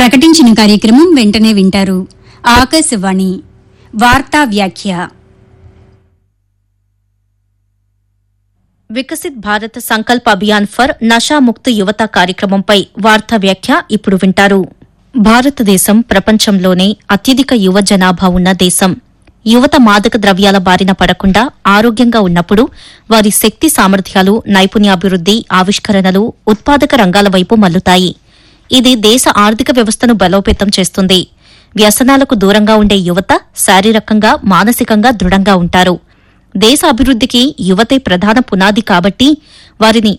ప్రకటించిన కార్యక్రమం వెంటనే వింటారు ఆకాశవాణి వార్తా వ్యాఖ్య వికసిత్ భారత్ సంకల్ప్ అభియాన్ ఫర్ నషాముక్త యువత కార్యక్రమంపై వార్తా వ్యాఖ్య ఇప్పుడు వింటారు భారతదేశం ప్రపంచంలోనే అత్యధిక యువ జనాభా ఉన్న దేశం యువత మాదక ద్రవ్యాల బారిన పడకుండా ఆరోగ్యంగా ఉన్నప్పుడు వారి శక్తి సామర్థ్యాలు నైపుణ్యాభివృద్ది ఆవిష్కరణలు ఉత్పాదక రంగాల వైపు మల్లుతాయి ఇది దేశ ఆర్థిక వ్యవస్థను బలోపేతం చేస్తుంది వ్యసనాలకు దూరంగా ఉండే యువత శారీరకంగా మానసికంగా దృఢంగా ఉంటారు దేశ అభివృద్ధికి యువతే ప్రధాన పునాది కాబట్టి వారిని